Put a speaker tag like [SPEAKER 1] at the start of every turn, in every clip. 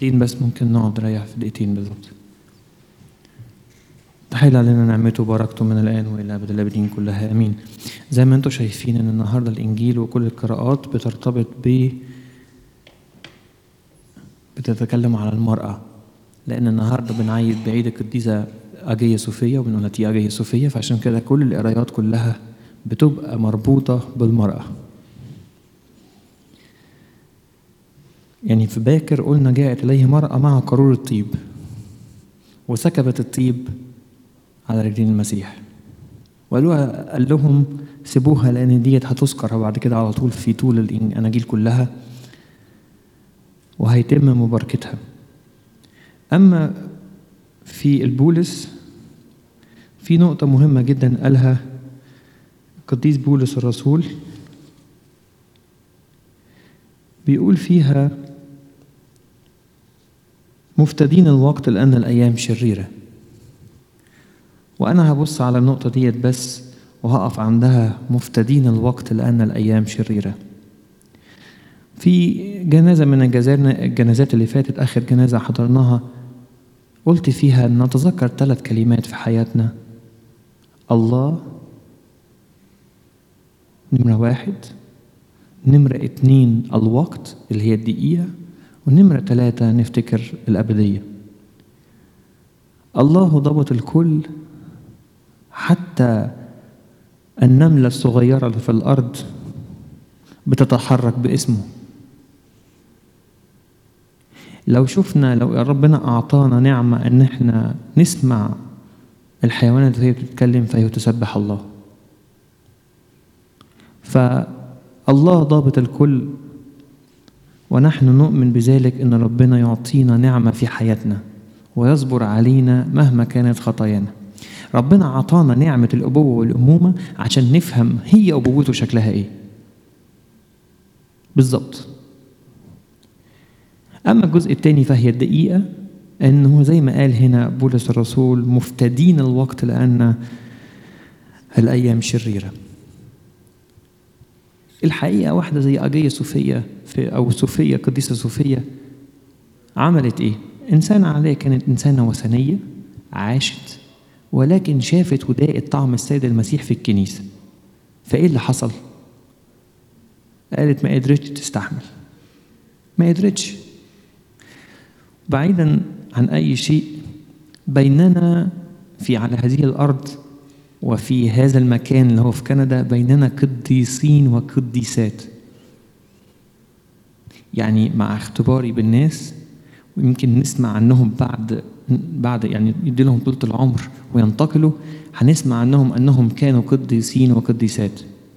[SPEAKER 1] دقيقتين بس ممكن نقعد نريح في دقيقتين بالظبط تحيل علينا نعمته وبركته من الآن وإلى أبد الآبدين كلها آمين زي ما أنتم شايفين إن النهاردة الإنجيل وكل القراءات بترتبط ب بتتكلم على المرأة لأن النهاردة بنعيد بعيد القديسة أجية صوفية وبنقول دي أجية صوفية فعشان كده كل القرايات كلها بتبقى مربوطة بالمرأة يعني في باكر قلنا جاءت إليه مرأة مع قارور الطيب وسكبت الطيب على رجلين المسيح وقالوا قال لهم سيبوها لأن ديت هتذكر بعد كده على طول في طول الأناجيل كلها وهيتم مباركتها أما في البولس في نقطة مهمة جدا قالها القديس بولس الرسول بيقول فيها مفتدين الوقت لأن الأيام شريرة وأنا هبص على النقطة ديت بس وهقف عندها مفتدين الوقت لأن الأيام شريرة في جنازة من الجنازات اللي فاتت آخر جنازة حضرناها قلت فيها أن نتذكر ثلاث كلمات في حياتنا الله نمرة واحد نمرة اتنين الوقت اللي هي الدقيقة ونمرة ثلاثة نفتكر الأبدية الله ضبط الكل حتى النملة الصغيرة اللي في الأرض بتتحرك باسمه لو شفنا لو ربنا أعطانا نعمة إن إحنا نسمع الحيوانات وهي بتتكلم فهي تسبح الله فالله ضابط الكل ونحن نؤمن بذلك ان ربنا يعطينا نعمه في حياتنا ويصبر علينا مهما كانت خطايانا ربنا عطانا نعمه الابوه والامومه عشان نفهم هي ابوته شكلها ايه بالظبط اما الجزء الثاني فهي الدقيقه انه زي ما قال هنا بولس الرسول مفتدين الوقت لان الايام شريره الحقيقة واحدة زي أجية صوفية في أو صوفية قديسة صوفية عملت إيه؟ إنسانة عادية كانت إنسانة وثنية عاشت ولكن شافت وداقت طعم السيد المسيح في الكنيسة فإيه اللي حصل؟ قالت ما قدرتش تستحمل ما قدرتش بعيدا عن أي شيء بيننا في على هذه الأرض وفي هذا المكان اللي هو في كندا بيننا قديسين وقديسات يعني مع اختباري بالناس ويمكن نسمع عنهم بعد بعد يعني يدي لهم طولة العمر وينتقلوا هنسمع عنهم انهم كانوا قديسين وقديسات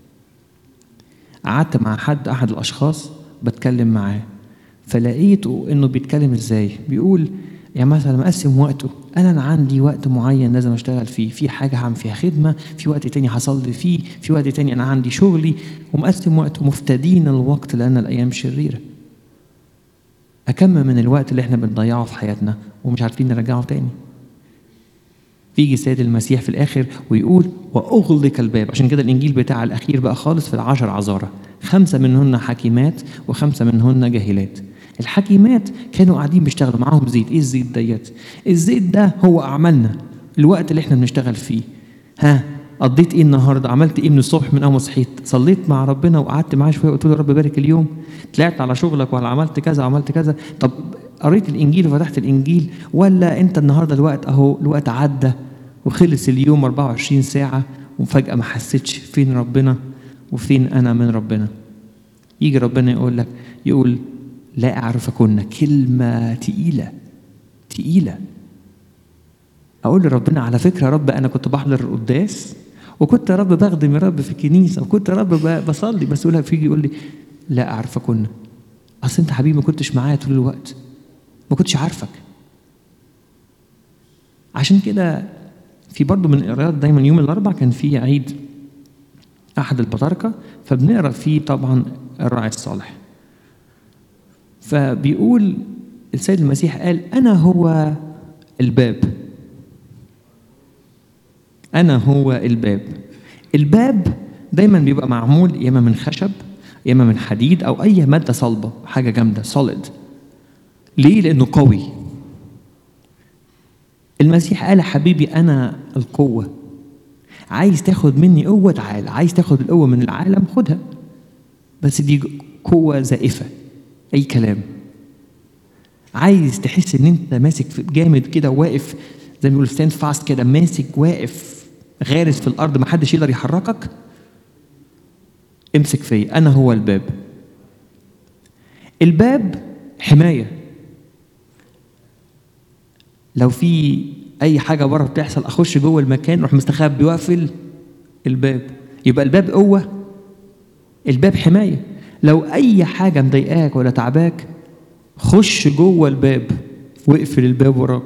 [SPEAKER 1] قعدت مع حد احد الاشخاص بتكلم معاه فلقيته انه بيتكلم ازاي بيقول يعني مثلا مقسم وقته انا انا عندي وقت معين لازم اشتغل فيه في حاجه هعمل فيها خدمه في وقت تاني هصلي فيه في وقت تاني انا عندي شغلي ومقسم وقته مفتدين الوقت لان الايام شريره أكم من الوقت اللي احنا بنضيعه في حياتنا ومش عارفين نرجعه تاني يجي السيد المسيح في الآخر ويقول وأغلق الباب عشان كده الإنجيل بتاع الأخير بقى خالص في العشر عذارة خمسة منهن حكيمات وخمسة منهن جاهلات الحكيمات كانوا قاعدين بيشتغلوا معاهم زيت ايه الزيت ديت الزيت ده هو اعمالنا الوقت اللي احنا بنشتغل فيه ها قضيت ايه النهارده عملت ايه من الصبح من اول ما صحيت صليت مع ربنا وقعدت معاه شويه وقلت له يا رب بارك اليوم طلعت على شغلك ولا عملت كذا عملت كذا طب قريت الانجيل وفتحت الانجيل ولا انت النهارده الوقت اهو الوقت عدى وخلص اليوم 24 ساعه وفجاه ما حسيتش فين ربنا وفين انا من ربنا يجي ربنا يقول لك يقول لا أعرفكن كلمة تقيلة تقيلة أقول لربنا على فكرة يا رب أنا كنت بحضر القداس وكنت يا رب بخدم يا رب في الكنيسة وكنت يا رب بصلي بس يقول فيجي يقول لي لا أعرفكن أصل أنت حبيبي ما كنتش معايا طول الوقت ما كنتش عارفك عشان كده في برضه من القراءات دايما يوم الأربع كان في عيد أحد البطاركة فبنقرا فيه طبعا الراعي الصالح فبيقول السيد المسيح قال أنا هو الباب أنا هو الباب الباب دايما بيبقى معمول يا إما من خشب يا إما من حديد أو أي مادة صلبة حاجة جامدة solid ليه لانه قوي المسيح قال يا حبيبي انا القوه عايز تاخد مني قوه تعالى عايز تاخد القوه من العالم خدها بس دي قوه زائفه اي كلام عايز تحس ان انت ماسك في جامد كده واقف زي ما بيقولوا ستاند فاست كده ماسك واقف غارس في الارض ما حدش يقدر يحركك امسك فيا انا هو الباب الباب حمايه لو في اي حاجه بره بتحصل اخش جوه المكان اروح مستخبي واقفل الباب يبقى الباب قوه الباب حمايه لو اي حاجه مضايقاك ولا تعباك خش جوه الباب واقفل الباب وراك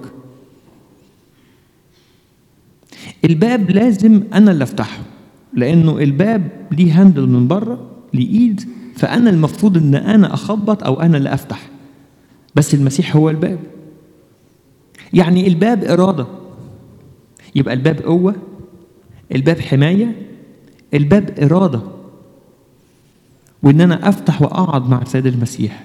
[SPEAKER 1] الباب لازم انا اللي افتحه لانه الباب ليه هاندل من بره ليه ايد فانا المفروض ان انا اخبط او انا اللي افتح بس المسيح هو الباب يعني الباب اراده يبقى الباب قوه الباب حمايه الباب اراده وان انا افتح واقعد مع السيد المسيح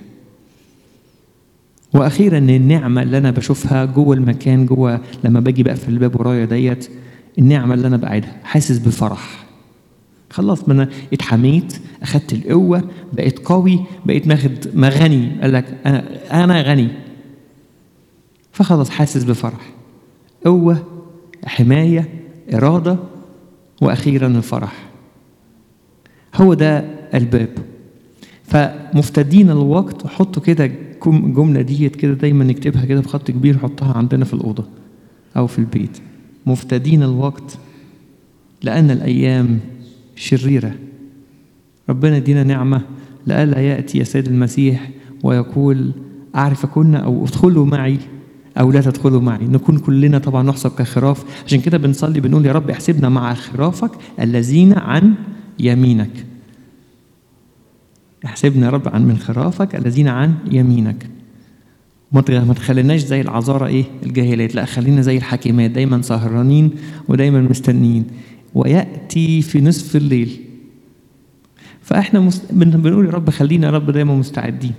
[SPEAKER 1] واخيرا النعمه اللي انا بشوفها جوه المكان جوه لما باجي بقفل الباب ورايا ديت النعمه اللي انا بعيدها حاسس بفرح خلاص ما انا اتحميت اخدت القوه بقيت قوي بقيت ماخد ما غني قال لك انا انا غني فخلاص حاسس بفرح قوه حمايه اراده واخيرا الفرح هو ده الباب فمفتدين الوقت حطوا كده الجمله ديت كده دايما نكتبها كده بخط كبير حطها عندنا في الاوضه او في البيت مفتدين الوقت لان الايام شريره ربنا يدينا نعمه لئلا ياتي يا سيد المسيح ويقول اعرفكن او ادخلوا معي او لا تدخلوا معي نكون كلنا طبعا نحسب كخراف عشان كده بنصلي بنقول يا رب احسبنا مع خرافك الذين عن يمينك احسبنا يا رب عن من خرافك الذين عن يمينك ما تخليناش زي العذارى ايه الجاهلات لا خلينا زي الحكيمات دايما سهرانين ودايما مستنيين وياتي في نصف الليل فاحنا مست... بنقول يا رب خلينا يا رب دايما مستعدين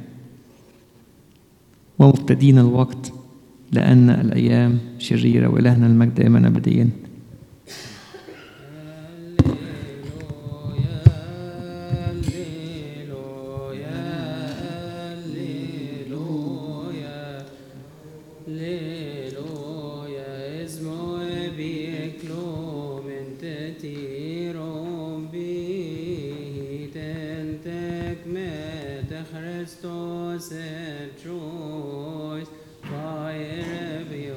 [SPEAKER 1] ومبتدين الوقت لأن الأيام شريرة وإلهنا المجد دائما أبديا
[SPEAKER 2] Christos and choice fire you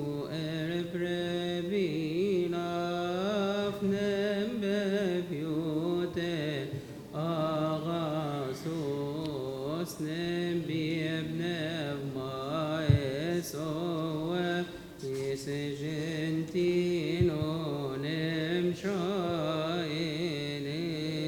[SPEAKER 2] erbrevin of nembevute agasos nembibnev maesoe is gentino nem shaine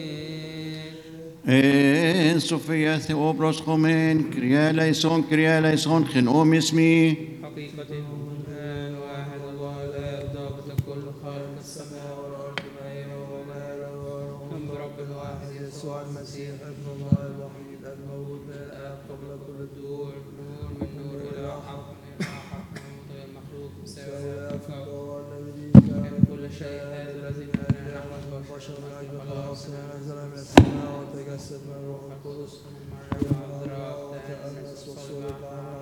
[SPEAKER 3] En Sofia Theobros Chomen, Kriya Leison, Kriya Leison, Chenom اسمي
[SPEAKER 2] حقيقة الإيمان واحد الله الآب ضابط كل خالق السماء والأرض ما يرى وما يرى من رب الواحد يسوع المسيح ابن الله الوحيد المولود من الآب قبل كل الدور نور من نور إلى حق من إلى حق غير مخلوق مساوي كان كل شيء هذا الذي كان نحن البشر من أجل خلاصنا نزل من السماء وتجسد من الروح القدس من مريم العذراء تأنس وصلب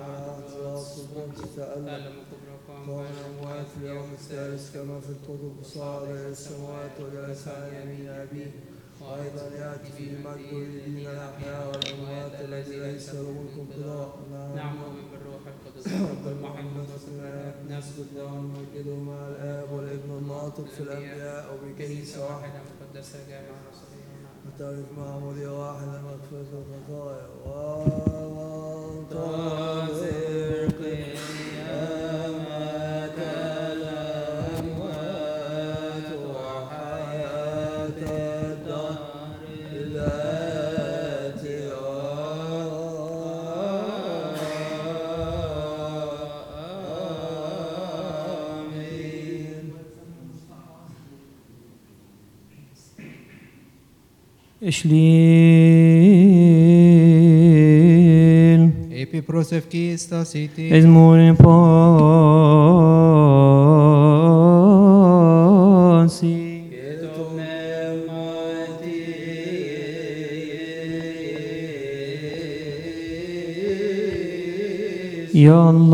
[SPEAKER 2] تعلم كبركم بين الأموات في اليوم الثالث كما في الكتب صعد إلى السماوات وجلس عن يمين أبيه وأيضا يأتي في مجد الذين الأحياء والأموات الذي ليس له ملك انقضاء نعم نؤمن بالروح القدس رب المحمد والسماء نسجد له ونمجده مع الآب والابن الناطق في الأنبياء وبكنيسة واحدة مقدسة جامعة رسولية وتعرف معمودية واحدة مغفرة الخطايا وانتظر قيامة الأموات وحياة الدهر التي آمين
[SPEAKER 1] إشليل
[SPEAKER 4] E
[SPEAKER 2] Epi prosevkista siti.
[SPEAKER 1] Esmure ponsi. Ya Allah.